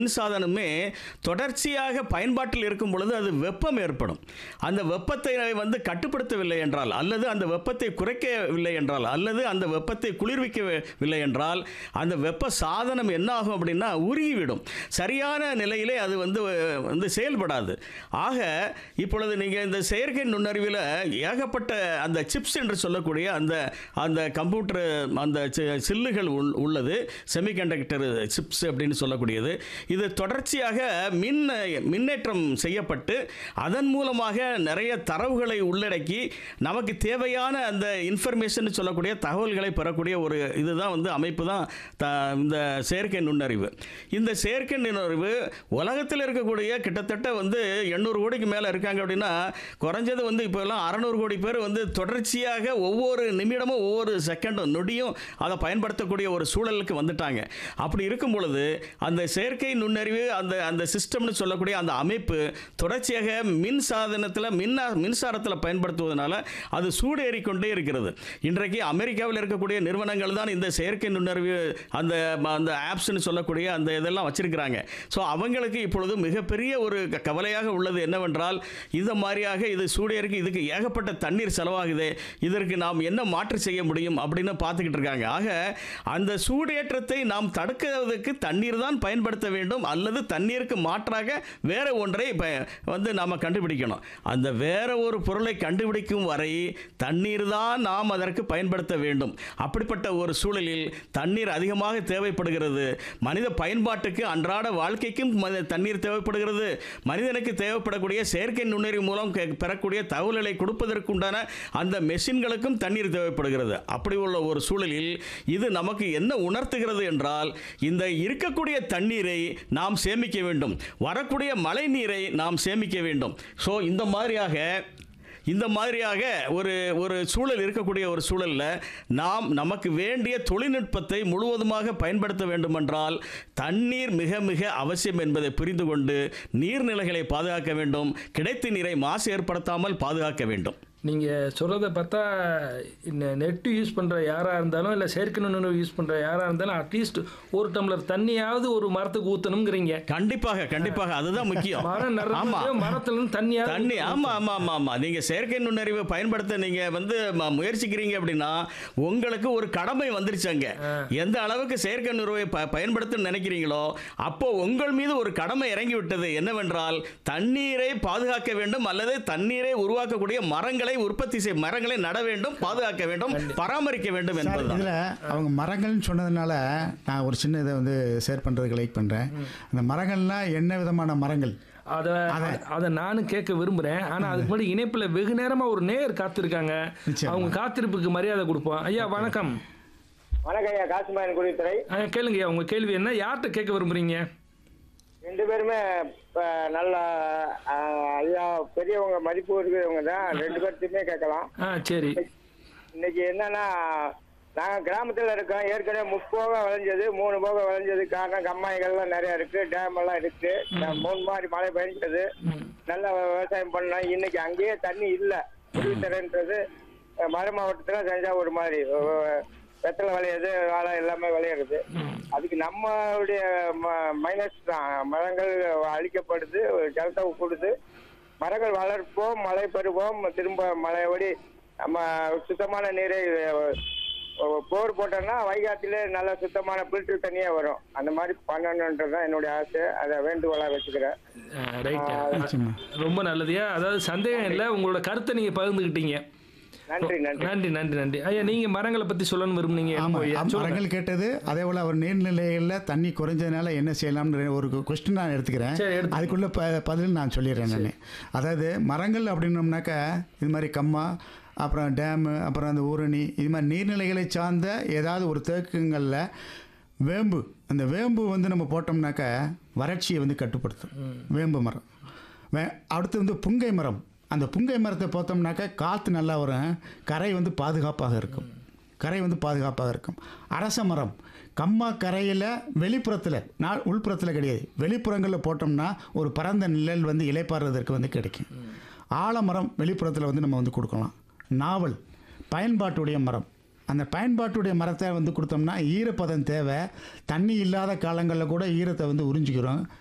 மின்சாதனமே தொடர்ச்சியாக பயன்பாட்டில் இருக்கும் பொழுது அது வெப்பம் ஏற்படும் அந்த வெப்பத்தை வந்து கட்டுப்படுத்தவில்லை என்றால் அல்லது அந்த வெப்பத்தை குறைக்கவில்லை என்றால் அல்லது அந்த வெப்பத்தை குளிர்விக்கவில்லை என்றால் அந்த வெப்ப சாதனம் என்ன ஆகும் அப்படின்னா உருகிவிடும் சரியான நிலையிலே அது வந்து வந்து செயல்படாது ஆக இப்பொழுது நீங்கள் இந்த செயற்கை நுண்ணறிவில் ஏகப்பட்ட அந்த சிப்ஸ் என்று சொல்லக்கூடிய அந்த அந்த கம்ப்யூட்டர் அந்த சி- சில்லுகள் உள்- உள்ளது செமிகண்டக்டர் சிப்ஸ் அப்படின்னு சொல்லக்கூடியது இது தொடர்ச்சியாக மின் மின்னேற்றம் செய்யப்பட்டு அதன் மூலமாக நிறைய தரவுகளை உள்ளடக்கி நமக்கு தேவையான அந்த இன்ஃபர்மேஷன் சொல்லக்கூடிய தகவல்களை பெறக்கூடிய ஒரு இதுதான் வந்து அமைப்பு தான் த- இந்த செயற்கை நுண்ணறிவு இந்த செயற்கை நுண்ணறிவு உலகத்தில் இருக்கக்கூடிய கிட்டத்தட்ட வந்து எண்ணூறு கோடிக்கு மேலே இருக்காங்க அப்படின்னா குறைஞ்சது வந்து இப்போ எல்லாம் அறநூறு கோடி பேர் வந்து தொடர்ச்சியாக ஒவ்வொரு நிமிடமும் ஒவ்வொரு செகண்டும் நொடியும் அதை பயன்படுத்தக்கூடிய ஒரு சூழலுக்கு வந்துட்டாங்க அப்படி இருக்கும் பொழுது அந்த செயற்கை நுண்ணறிவு அந்த அந்த சிஸ்டம்னு சொல்லக்கூடிய அந்த அமைப்பு தொடர்ச்சியாக மின் சாதனத்தில் மின்னா மின்சாரத்தில் பயன்படுத்துவதனால அது சூடேறிக்கொண்டே இருக்கிறது இன்றைக்கு அமெரிக்காவில் இருக்கக்கூடிய நிறுவனங்கள் தான் இந்த செயற்கை நுண்ணறிவு அந்த அந்த ஆப்ஸ்னு சொல்லக்கூடிய அந்த இதெல்லாம் வச்சிருக்கிறாங்க ஸோ அவங்களுக்கு இப்பொழுது மிகப்பெரிய ஒரு க- கவலையாக உள்ளது என்னவென்றால் இந்த மாதிரியாக இது சூடேறிக்கு இதுக்கு ஏகப்பட்ட தண்ணீர் செலவாகுது இதற்கு நாம் என்ன மாற்று செய்ய முடியும் அப்படின்னு பார்த்துக்கிட்டு இருக்காங்க ஆக அந்த சூடேற்றத்தை நாம் தடுக்கிறதுக்கு தண்ணீர் தான் பயன்படுத்த வேண்டும் அல்லது தண்ணீருக்கு மாற்றாக வேற ஒன்றை ப- வந்து நாம் கண்டுபிடிக்கணும் அந்த வேற ஒரு பொருளை கண்டுபிடிக்கும் வரை தண்ணீர் தான் நாம் அதற்கு பயன்படுத்த வேண்டும் அப்படிப்பட்ட ஒரு சூழலில் தண்ணீர் அதிகமாக தேவைப்படுகிறது மனித பயன்பாட்டுக்கு அன்றாட வாழ்க்கைக்கும் ம- தண்ணீர் தேவைப்படுகிறது மனிதனுக்கு தேவைப்படக்கூடிய செயற்கை நுண்ணறிவு மூலம் கே- பெறக்கூடிய தகவல்களை கொடுப்பதற்குண்டான அந்த மெஷின்களுக்கும் தண்ணீர் தேவைப்படுகிறது அப்படி உள்ள ஒரு சூழலில் இது நமக்கு என்ன உணர்த்துகிறது என்றால் இந்த இருக்கக்கூடிய தண்ணீரை நாம் சேமிக்க வேண்டும் வரக்கூடிய மழை நீரை நாம் சேமிக்க வேண்டும் ஸோ இந்த மாதிரியாக இந்த மாதிரியாக ஒரு ஒரு சூழல் இருக்கக்கூடிய ஒரு சூழலில் நாம் நமக்கு வேண்டிய தொழில்நுட்பத்தை முழுவதுமாக பயன்படுத்த வேண்டுமென்றால் தண்ணீர் மிக மிக அவசியம் என்பதை புரிந்து கொண்டு நீர்நிலைகளை பாதுகாக்க வேண்டும் கிடைத்த நீரை மாசு ஏற்படுத்தாமல் பாதுகாக்க வேண்டும் நீங்கள் சொல்கிறத பார்த்தா இந்த நெட்டு யூஸ் பண்ணுற யாராக இருந்தாலும் இல்லை செயற்கை நுண்ணறிவு யூஸ் பண்ணுற யாராக இருந்தாலும் அட்லீஸ்ட் ஒரு டம்ளர் தண்ணியாவது ஒரு மரத்துக்கு ஊற்றணுங்கிறீங்க கண்டிப்பாக கண்டிப்பாக அதுதான் முக்கியம் மரம் ஆமா நடுறது மரத்துல இருந்து தண்ணியாவது தண்ணி ஆமா ஆமா ஆமா ஆமா நீங்க செயற்கை நுண்ணறிவை பயன்படுத்த நீங்க வந்து ம- முயற்சிக்கிறீங்க அப்படின்னா உங்களுக்கு ஒரு கடமை வந்துருச்சாங்க எந்த அளவுக்கு செயற்கை நுண்ணறிவை ப பயன்படுத்த நினைக்கிறீங்களோ அப்போ உங்கள் மீது ஒரு கடமை இறங்கி விட்டது என்னவென்றால் தண்ணீரை பாதுகாக்க வேண்டும் அல்லது தண்ணீரை உருவாக்கக்கூடிய மரங்களை உற்பத்தி செய் மரங்களை நட வேண்டும் பாதுகாக்க வேண்டும் பராமரிக்க வேண்டும் சார் என்பதுதான் இதில் அவங்க மரங்கள்னு சொன்னதுனால நான் ஒரு சின்ன இதை வந்து ஷேர் பண்ணுறதுக்கு லைக் பண்ணுறேன் அந்த மரங்கள்னா என்ன விதமான மரங்கள் அதை அதை நானும் கேட்க விரும்புகிறேன் ஆனால் அதுக்கு முன்னாடி இணைப்பில் வெகு நேரமாக ஒரு நேயர் காத்திருக்காங்க நிச்சயமா. அவங்க காத்திருப்புக்கு மரியாதை கொடுப்போம் ஐயா வணக்கம் வணக்கம் ஐயா காசுமாயன் குடித்துறை ஐயா, கேளுங்க ஐயா உங்கள் கேள்வி என்ன யார்கிட்ட கேட்க விரும்புறீங்க ரெண்டு பேருமே இப்ப நல்ல ஆஹ், ஐயா பெரியவங்க மதிப்பு இருக்கிறவங்க தான் ரெண்டு பேர்த்தையுமே கேட்கலாம் ஆ சரி இன்னைக்கு என்னன்னா நாங்க கிராமத்துல இருக்கோம் ஏற்கனவே முப்போக விளைஞ்சது மூணு போக விளைஞ்சது காரணம் கம்மாய்கள்லாம் நிறைய இருக்கு டேம் எல்லாம் இருக்கு மூணு மாதிரி மழை பெஞ்சது நல்ல விவசாயம் பண்ணோம் இன்னைக்கு அங்கேயே தண்ணி இல்ல குடித்தரன்றது மர மாவட்டத்துல தஞ்சாவூர் மாதிரி அஹ், வெத்தலை விளையுது வாழை எல்லாமே விளையிறது அதுக்கு நம்மளுடைய மைனஸ் தான் மரங்கள் அழிக்கப்படுது ஜலத்தை கூடுது மரங்கள் வளர்ப்போம் மழை பெறுவோம் திரும்ப மழையோடி நம்ம சுத்தமான நீரை அஹ், போர் போட்டோம்னா வைகாட்டிலே நல்ல சுத்தமான ஃபில்டர் தண்ணியே வரும் அந்த மாதிரி பண்ணணுன்றது தான் என்னுடைய ஆசை அதை வேண்டுகோளாக வச்சுக்கிறேன் ரைட் நிச்சயமா ரொம்ப நல்லதுயா அதாவது சந்தேகம் இல்லை உங்களோட கருத்தை நீங்கள் பகிர்ந்துக்கிட்டீங்க நன்றி நன்றி நன்றி நன்றி நன்றி ஐயா நீங்கள் மரங்களை பற்றி சொல்லணும்னு விரும்புனீங்க ஆமாம் ஐயா, சொல்லுங்க. மரங்கள் கேட்டது அதே போல் அவர் நீர்நிலைகளில் தண்ணி குறைஞ்சதுனால என்ன செய்யலாம்னு ஒரு கொஸ்டின் நான் எடுத்துக்கிறேன் சரி, எடுத்து- அதுக்குள்ள ப பதில் நான் சொல்லிடுறேன் நான் அதாவது மரங்கள் அப்படின்னோம்னாக்கா இது மாதிரி கம்மா அப்புறம் டேமு அப்புறம் அந்த ஊரணி இது மாதிரி நீர்நிலைகளை சார்ந்த ஏதாவது ஒரு தேக்குங்களில் வேம்பு அந்த வேம்பு வந்து நம்ம போட்டோம்னாக்கா வறட்சியை வந்து கட்டுப்படுத்தும் வேம்பு மரம் வே அடுத்து வந்து புங்கை மரம் அந்த புங்கை மரத்தை பார்த்தோம்னாக்கா காற்று நல்லா வரும் கரை வந்து பாதுகாப்பாக இருக்கும் கரை வந்து பாதுகாப்பாக இருக்கும் அரச மரம் கம்மா கரையில் வெளிப்புறத்தில் நான் உள்புறத்தில் கிடையாது வெளிப்புறங்களில் போட்டோம்னா ஒரு பரந்த நிழல் வந்து இலைப்பாறுறதற்கு வந்து கிடைக்கும் ஆலமரம் வெளிப்புறத்தில் வந்து நம்ம வந்து கொடுக்கலாம் நாவல் பயன்பாட்டுடைய மரம் அந்த பயன்பாட்டுடைய மரத்தை வந்து கொடுத்தோம்னா ஈரப்பதம் தேவை தண்ணி இல்லாத காலங்களில் கூட ஈரத்தை வந்து உறிஞ்சிக்கிறோம்